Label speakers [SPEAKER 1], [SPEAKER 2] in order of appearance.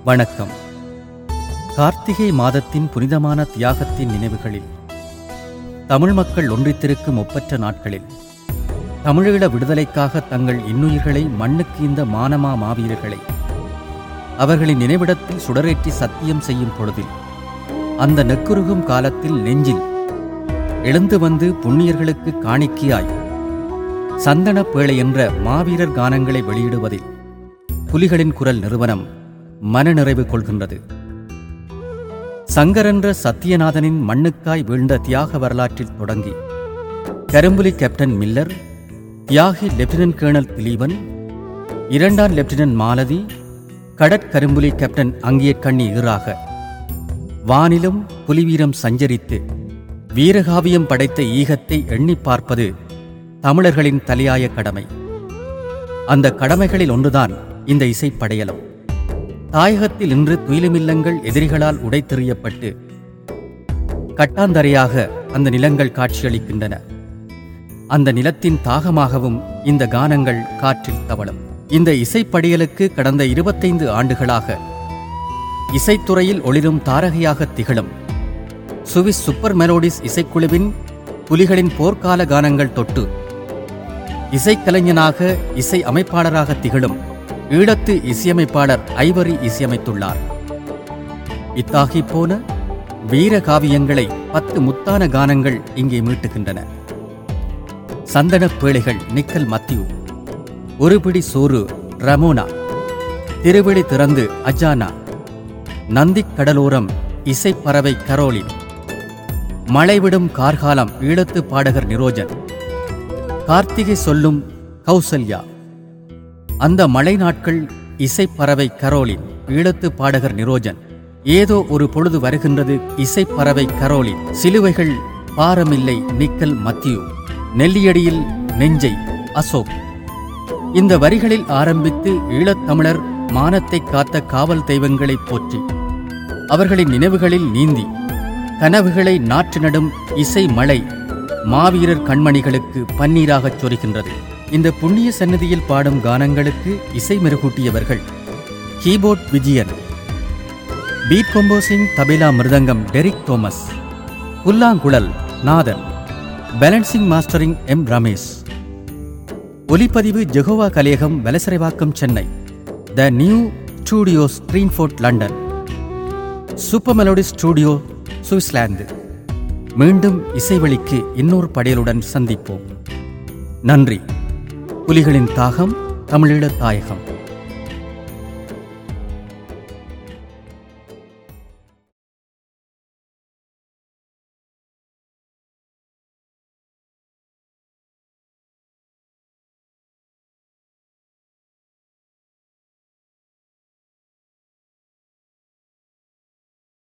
[SPEAKER 1] வணக்கம் கார்த்திகை மாதத்தின் புனிதமான தியாகத்தின் நினைவுகளில் தமிழ் மக்கள் ஒன்றித்திருக்கும் ஒப்பற்ற நாட்களில் தமிழீழ விடுதலைக்காக தங்கள் இன்னுயிர்களை மண்ணுக்கு இந்த மானமா மாவீரர்களை அவர்களின் நினைவிடத்தில் சுடரேற்றி சத்தியம் செய்யும் பொழுதில் அந்த நெக்குருகும் காலத்தில் நெஞ்சில் எழுந்து வந்து புண்ணியர்களுக்கு காணிக்கையாய் சந்தன பேழை என்ற மாவீரர் கானங்களை வெளியிடுவதில் புலிகளின் குரல் நிறுவனம் மனநிறைவு கொள்கின்றது சங்கரென்ற சத்தியநாதனின் மண்ணுக்காய் வீழ்ந்த தியாக வரலாற்றில் தொடங்கி கரும்புலி கேப்டன் மில்லர் தியாகி லெப்டினன்ட் கேர்னல் திலீபன் இரண்டாம் லெப்டினன்ட் மாலதி கடற்கரும்புலி கேப்டன் அங்கியக்கண்ணி ஈறாக வானிலும் புலிவீரம் சஞ்சரித்து வீரகாவியம் படைத்த ஈகத்தை எண்ணிப் பார்ப்பது தமிழர்களின் தலையாய கடமை அந்த கடமைகளில் ஒன்றுதான் இந்த இசைப்படையலம் தாயகத்தில் இன்று துயிலுமில்லங்கள் எதிரிகளால் உடைத்தெறியப்பட்டு கட்டாந்தரையாக அந்த நிலங்கள் காட்சியளிக்கின்றன அந்த நிலத்தின் தாகமாகவும் இந்த கானங்கள் காற்றில் தவழும் இந்த இசைப்படியலுக்கு கடந்த இருபத்தைந்து ஆண்டுகளாக இசைத்துறையில் ஒளிரும் தாரகையாக திகழும் சுவிஸ் சூப்பர் மெலோடிஸ் இசைக்குழுவின் புலிகளின் போர்க்கால கானங்கள் தொட்டு இசைக்கலைஞனாக இசை அமைப்பாளராக திகழும் ஈழத்து இசையமைப்பாளர் ஐவரி இசையமைத்துள்ளார் இத்தாகி போன வீர காவியங்களை பத்து முத்தான கானங்கள் இங்கே மீட்டுகின்றன சந்தனப் பேழைகள் நிக்கல் மத்தியு ஒருபிடி சோறு ரமோனா திருவிழி திறந்து அஜானா நந்திக் கடலோரம் இசைப்பறவை கரோலின் மழைவிடும் கார்காலம் ஈழத்து பாடகர் நிரோஜன் கார்த்திகை சொல்லும் கௌசல்யா அந்த மழை நாட்கள் இசைப்பறவை கரோலின் ஈழத்து பாடகர் நிரோஜன் ஏதோ ஒரு பொழுது வருகின்றது இசைப்பறவை கரோலின் சிலுவைகள் பாரமில்லை நிக்கல் மத்தியு நெல்லியடியில் நெஞ்சை அசோக் இந்த வரிகளில் ஆரம்பித்து ஈழத்தமிழர் மானத்தை காத்த காவல் தெய்வங்களை போற்றி அவர்களின் நினைவுகளில் நீந்தி கனவுகளை நாற்று நடும் இசை மழை மாவீரர் கண்மணிகளுக்கு பன்னீராகச் சொரிகின்றது இந்த புண்ணிய சன்னதியில் பாடும் கானங்களுக்கு இசை மெருகூட்டியவர்கள் keyboard Vijayan beat composing tabla mridangam Derrick Thomas புல்லாங்குழல் Nathan balancing mastering M Ramesh ஒலிப்பதிவு ஜெகோவா கலையகம் Valasaravakkam Chennai the new studio Screenford London super melody studio Switzerland மீண்டும் இசைவழிக்கு இன்னொரு படையலுடன் சந்திப்போம் நன்றி புலிகளின் தாகம் தமிழீழ தாயகம்